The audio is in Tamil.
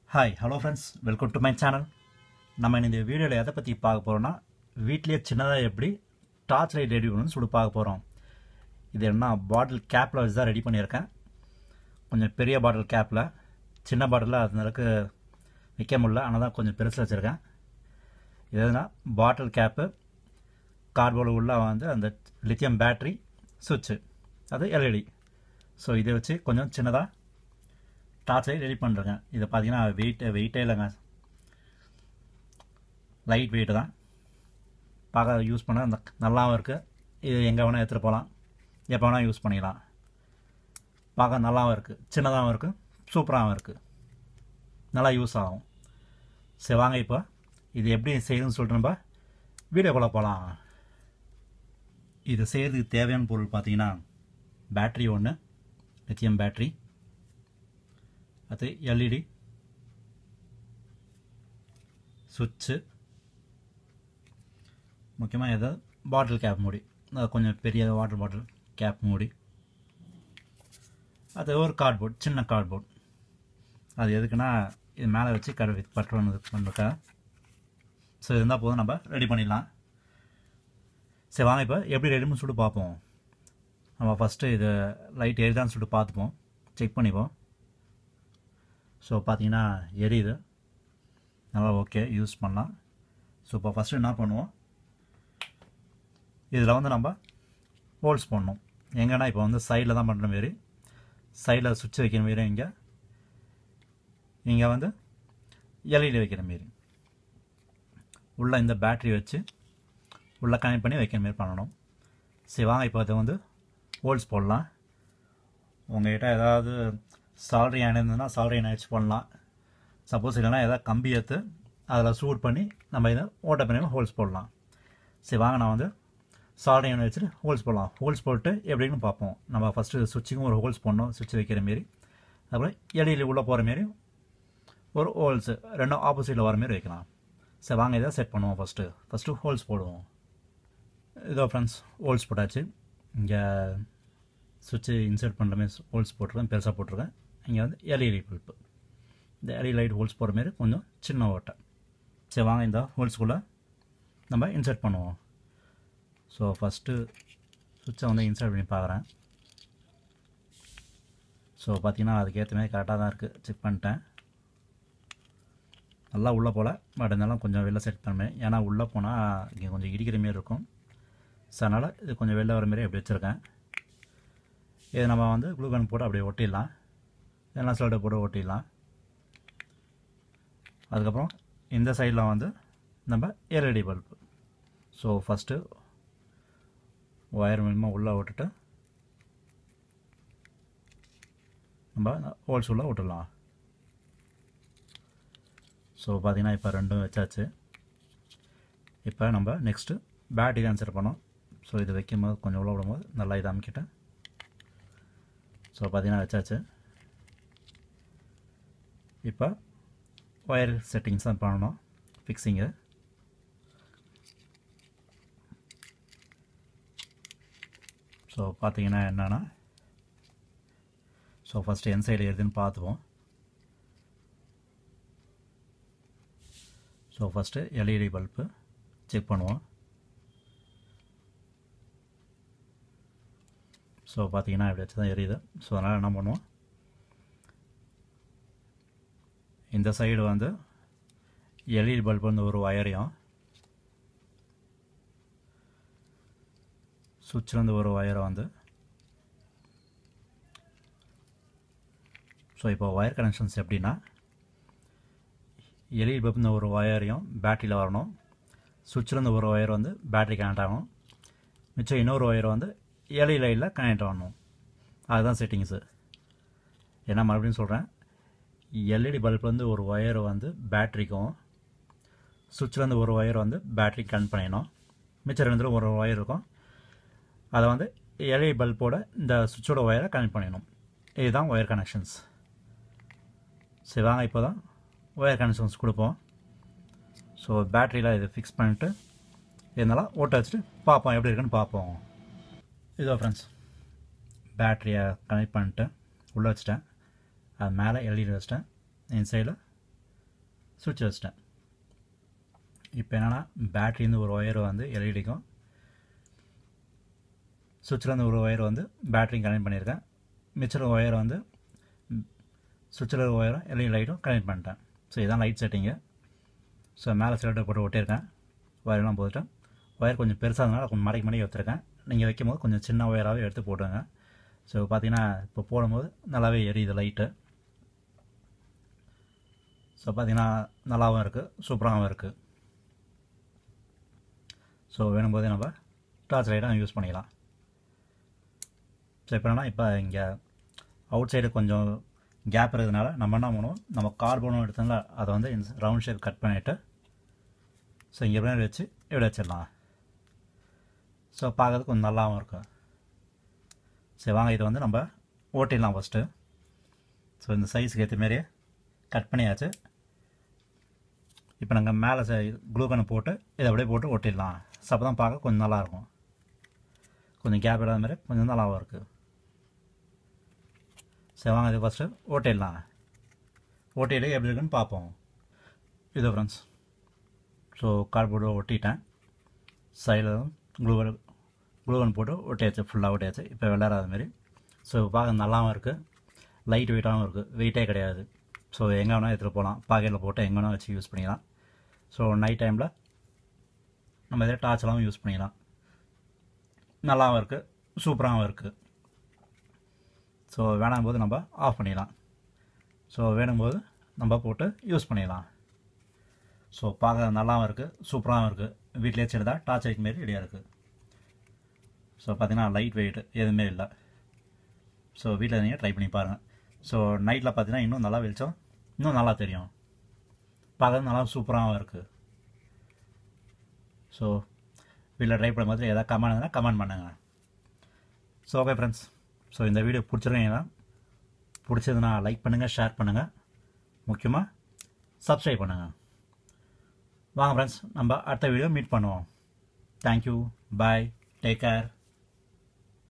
hi hello friends welcome to my channel நம்ம இந்த வீடியோவில் எதை பற்றி பார்க்க போகிறோம்னா வீட்லேயே சின்னதாக எப்படி டார்ச் லைட் ரெடி பண்ணணும்னு சொல்லி பார்க்க போகிறோம் இது என்ன பாட்டில் கேப்பில் வச்சு தான் ரெடி பண்ணியிருக்கேன் கொஞ்சம் பெரிய பாட்டில் கேப்பில் சின்ன பாட்டிலில் அதனாலக்கு வைக்க முடியல ஆனால் தான் கொஞ்சம் பெருசில் வச்சுருக்கேன் இது எதுனா பாட்டில் கேப்பு கார்ட்போர்டு உள்ள வந்து அந்த லித்தியம் பேட்ரி சுவிட்சு அது எல்இடி ஸோ இதை வச்சு கொஞ்சம் சின்னதாக டார்ச் லைட் ரெடி பண்ணுறேங்க இதை பார்த்தீங்கன்னா வெயிட் வெயிட்டே இல்லைங்க லைட் வெயிட் தான் பார்க்க யூஸ் பண்ண அந்த நல்லாவும் இருக்குது இது எங்கே வேணால் எடுத்துகிட்டு போகலாம் எப்போ வேணால் யூஸ் பண்ணிக்கலாம் பார்க்க நல்லாவும் இருக்குது சின்னதாகவும் இருக்குது சூப்பராகவும் இருக்குது நல்லா யூஸ் ஆகும் சரி வாங்க இப்போ இது எப்படி செய்யணும்னு சொல்லிட்டு நம்ம வீடியோக்குள்ளே போகலாம் இது செய்கிறதுக்கு தேவையான பொருள் பார்த்தீங்கன்னா பேட்ரி ஒன்று லித்தியம் பேட்ரி அது எல்இடி சுவிட்சு முக்கியமாக ஏதாவது பாட்டில் கேப் மூடி அது கொஞ்சம் பெரிய வாட்டர் பாட்டில் கேப் மூடி அது ஒரு கார்ட்போர்ட் சின்ன கார்ட்போர்ட் அது எதுக்குன்னா இது மேலே வச்சு கடை பட்டு பண்ணுறக்கா ஸோ இருந்தால் போதும் நம்ம ரெடி பண்ணிடலாம் சரி வாங்க இப்போ எப்படி ரெடி பண்ணி சொல்லிட்டு பார்ப்போம் நம்ம ஃபஸ்ட்டு இது லைட் எரிதான்னு சொல்லிட்டு பார்த்துப்போம் செக் பண்ணிப்போம் ஸோ பார்த்தீங்கன்னா எரியுது நல்லா ஓகே யூஸ் பண்ணலாம் ஸோ இப்போ ஃபஸ்ட்டு என்ன பண்ணுவோம் இதில் வந்து நம்ம ஹோல்ஸ் பண்ணணும் எங்கன்னா இப்போ வந்து சைடில் தான் பண்ணுற மாரி சைடில் சுவிட்ச் வைக்கிற மாரி இங்கே இங்கே வந்து எல்இடி வைக்கிற மாரி உள்ளே இந்த பேட்ரி வச்சு உள்ளே கனெக்ட் பண்ணி வைக்கிற மாரி பண்ணணும் சரி வாங்க இப்போ அதை வந்து ஹோல்ஸ் போடலாம் உங்கள்கிட்ட ஏதாவது சால்ரி அயன் இருந்ததுன்னா சால்ரி அயன் வச்சு பண்ணலாம் சப்போஸ் இல்லைனா ஏதாவது கம்பி எடுத்து அதில் சூட் பண்ணி நம்ம இதை ஓட்ட பண்ணி ஹோல்ஸ் போடலாம் சரி வாங்க நான் வந்து சால்ரி அயன் வச்சுட்டு ஹோல்ஸ் போடலாம் ஹோல்ஸ் போட்டு எப்படின்னு பார்ப்போம் நம்ம ஃபஸ்ட்டு சுவிட்சுக்கும் ஒரு ஹோல்ஸ் போடணும் சுவிட்ச் வைக்கிற மாரி அப்புறம் எலியில் உள்ளே போகிற மாரி ஒரு ஹோல்ஸு ரெண்டும் ஆப்போசிட்டில் வர மாரி வைக்கலாம் சரி வாங்க இதை செட் பண்ணுவோம் ஃபஸ்ட்டு ஃபஸ்ட்டு ஹோல்ஸ் போடுவோம் இதோ ஃப்ரெண்ட்ஸ் ஹோல்ஸ் போட்டாச்சு இங்கே சுவிட்சு இன்சர்ட் பண்ணுற மாதிரி ஹோல்ஸ் போட்டிருக்கேன் பெருசாக போட்டிருக்கேன் இங்கே வந்து எல்இடி பல்ப்பு இந்த எல்இடி லைட் ஹோல்ஸ் போகிற மாரி கொஞ்சம் சின்ன ஓட்டை சரி வாங்க இந்த ஹோல்ஸ்குள்ளே நம்ம இன்சர்ட் பண்ணுவோம் ஸோ ஃபஸ்ட்டு சுவிட்சை வந்து இன்சர்ட் பண்ணி பார்க்குறேன் ஸோ பார்த்தீங்கன்னா அதுக்கேற்ற மாதிரி கரெக்டாக தான் இருக்குது செக் பண்ணிட்டேன் நல்லா உள்ளே போகல பட் இருந்தாலும் கொஞ்சம் வெளில செட் பண்ணேன் ஏன்னா உள்ளே போனால் இங்கே கொஞ்சம் இடிக்கிற மாரி இருக்கும் ஸோ அதனால் இது கொஞ்சம் வெளில வர மாரி அப்படி வச்சுருக்கேன் இது நம்ம வந்து குளூகன் போட்டு அப்படியே ஒட்டிடலாம் இல்லைனா சிலட்டை போட்டு ஒட்டிடலாம் அதுக்கப்புறம் இந்த சைடில் வந்து நம்ம LED bulb so first wire மூலமாக உள்ளே விட்டுட்டு நம்ம ஹோல்ஸ் உள்ளே விட்டுடலாம் ஸோ பார்த்திங்கன்னா இப்போ ரெண்டும் வச்சாச்சு இப்போ நம்ம நெக்ஸ்ட்டு பேட்டரி ஆன்சர் பண்ணோம் ஸோ இது வைக்கும்போது கொஞ்சம் உள்ள விடும்போது நல்லா இதை அமைக்கிட்டேன் ஸோ பார்த்தீங்கன்னா வச்சாச்சு இப்போ ஒயர் செட்டிங்ஸ் தான் பண்ணணும் ஃபிக்ஸிங்கு ஸோ பார்த்தீங்கன்னா என்னென்னா ஸோ ஃபஸ்ட்டு என் சைடு எதுன்னு பார்த்துப்போம் so first LED bulb check பண்ணுவோம் ஸோ பார்த்தீங்கன்னா இப்படி வச்சு தான் எரியுது ஸோ அதனால் என்ன பண்ணுவோம் இந்த சைடு வந்து எல்இடி பல்ப் வந்து ஒரு ஒயரையும் சுவிட்ச்லேருந்து ஒரு ஒயரை வந்து ஸோ இப்போ ஒயர் கனெக்ஷன்ஸ் எப்படின்னா எல்இடி பல்ப் ஒரு ஒயரையும் பேட்டரியில் வரணும் சுவிட்ச்லேருந்து ஒரு ஒயர் வந்து பேட்டரி கனெக்ட் ஆகணும் மிச்சம் இன்னொரு ஒயர் வந்து எல்இ லைட்டில் கனெக்ட் ஆகணும் அதுதான் செட்டிங்ஸு ஏன்னா மறுபடியும் சொல்கிறேன் எல்இடி பல்ப்லேருந்து ஒரு ஒயர் வந்து பேட்ரிக்கும் சுவிட்ச்லேருந்து ஒரு ஒயர் வந்து பேட்ரி கனெக்ட் பண்ணிடணும் மிச்சம் ரெண்டு ஒரு ஒயர் இருக்கும் அதை வந்து எல்இடி பல்போட இந்த சுவிட்சோட ஒயரை கனெக்ட் பண்ணிடணும் இதுதான் ஒயர் கனெக்ஷன்ஸ் சரி வாங்க இப்போ தான் ஒயர் கனெக்ஷன்ஸ் கொடுப்போம் ஸோ பேட்டரியில் இது ஃபிக்ஸ் பண்ணிவிட்டு இதனால் ஓட்ட வச்சுட்டு பார்ப்போம் எப்படி இருக்குன்னு பார்ப்போம் இதோ ஃப்ரெண்ட்ஸ் பேட்டரியை கனெக்ட் பண்ணிட்டு உள்ளே வச்சுட்டேன் அது மேலே எல்இடி வச்சிட்டேன் இந்த சைடில் சுவிட்ச் வச்சிட்டேன் இப்போ என்னென்னா பேட்டரிந்து ஒரு ஒயர் வந்து எல்இடிக்கும் சுவிட்சிலேருந்து ஒரு ஒயர் வந்து பேட்டரியும் கனெக்ட் பண்ணியிருக்கேன் மிச்சம் ஒயர் வந்து சுவிட்சில் ஒயரும் எல்இடி லைட்டும் கனெக்ட் பண்ணிட்டேன் ஸோ இதான் லைட் செட்டிங்கு ஸோ மேலே சிலிண்டர் போட்டு ஒட்டியிருக்கேன் ஒயர்லாம் போட்டுட்டேன் ஒயர் கொஞ்சம் பெருசாக இருந்தனால கொஞ்சம் மடக்கி மடக்கி வச்சுருக்கேன் நீங்கள் வைக்கும் போது கொஞ்சம் சின்ன ஒயராகவே எடுத்து போட்டுங்க ஸோ பார்த்தீங்கன்னா இப்போ போடும்போது நல்லாவே எரியுது லைட்டு ஸோ பார்த்தீங்கன்னா நல்லாவும் இருக்குது சூப்பராகவும் இருக்குது ஸோ வேணும்போதே நம்ம டார்ச் லைட்டாக யூஸ் பண்ணிக்கலாம் ஸோ இப்போ என்னன்னா இப்போ இங்கே அவுட் சைடு கொஞ்சம் கேப் இருக்கிறதுனால நம்ம என்ன பண்ணுவோம் நம்ம கார்பனும் எடுத்தோம்ல அதை வந்து ரவுண்ட் ஷேப் கட் பண்ணிவிட்டு ஸோ இங்கே எப்படி வச்சு இப்படி வச்சிடலாம் ஸோ பார்க்கறதுக்கு கொஞ்சம் நல்லாவும் இருக்கும் சரி வாங்க இதை வந்து நம்ம ஓட்டிடலாம் ஃபஸ்ட்டு ஸோ இந்த சைஸுக்கு ஏற்ற மாரியே கட் பண்ணியாச்சு இப்போ நாங்கள் மேலே க்ளூகனை போட்டு இதை அப்படியே போட்டு ஒட்டிடலாம் ஸோ அப்போ தான் பார்க்க கொஞ்சம் நல்லாயிருக்கும் கொஞ்சம் கேப் இல்லாத மாதிரி கொஞ்சம் நல்லாவும் இருக்குது சரி வாங்க இது ஃபஸ்ட்டு ஓட்டிடலாம் ஓட்டிட்டு எப்படி இருக்குன்னு பார்ப்போம் இது ஃப்ரெண்ட்ஸ் ஸோ கார்ட்போர்டு ஒட்டிட்டேன் சைடில் க்ளூவன் க்ளூவன் போட்டு ஒட்டியாச்சு ஃபுல்லாக ஒட்டியாச்சு இப்போ விளையாடாத மாதிரி ஸோ பார்க்க நல்லாவும் இருக்குது லைட் வெயிட்டாகவும் இருக்குது வெயிட்டே கிடையாது ஸோ எங்கே வேணால் எடுத்துகிட்டு போகலாம் பாக்கெட்டில் போட்டு எங்கே வேணால் வச்சு யூஸ் பண்ணிக்கலாம் ஸோ நைட் டைமில் நம்ம இதே டார்ச்லாம் யூஸ் பண்ணிக்கலாம் நல்லாவும் இருக்குது சூப்பராகவும் இருக்குது ஸோ வேணாம் போது நம்ம ஆஃப் பண்ணிடலாம் ஸோ வேணும்போது நம்ம போட்டு யூஸ் பண்ணிடலாம் ஸோ பார்க்க நல்லாவும் இருக்குது சூப்பராகவும் இருக்குது வீட்டிலே வச்சுருந்தா டார்ச் லைட் மாரி ரெடியாக இருக்குது ஸோ பார்த்தீங்கன்னா லைட் வெயிட் எதுவுமே இல்லை ஸோ வீட்டில் நீங்கள் ட்ரை பண்ணி பாருங்கள் ஸோ நைட்டில் பார்த்தீங்கன்னா இன்னும் நல்லா வெளிச்சம் இன்னும் நல்லா தெரியும் பார்க்க நல்லா சூப்பராகவும் இருக்குது ஸோ வீட்டில் ட்ரை பண்ண மாதிரி எதாவது கமெண்ட் இருந்தால் கமெண்ட் பண்ணுங்கள் ஸோ ஓகே ஃப்ரெண்ட்ஸ் ஸோ இந்த வீடியோ பிடிச்சிருக்கீங்கன்னா பிடிச்சதுன்னா லைக் பண்ணுங்கள் ஷேர் பண்ணுங்கள் முக்கியமாக சப்ஸ்கிரைப் பண்ணுங்கள் வாங்க ஃப்ரெண்ட்ஸ் நம்ம அடுத்த வீடியோ மீட் பண்ணுவோம் தேங்க்யூ பாய் டேக் கேர்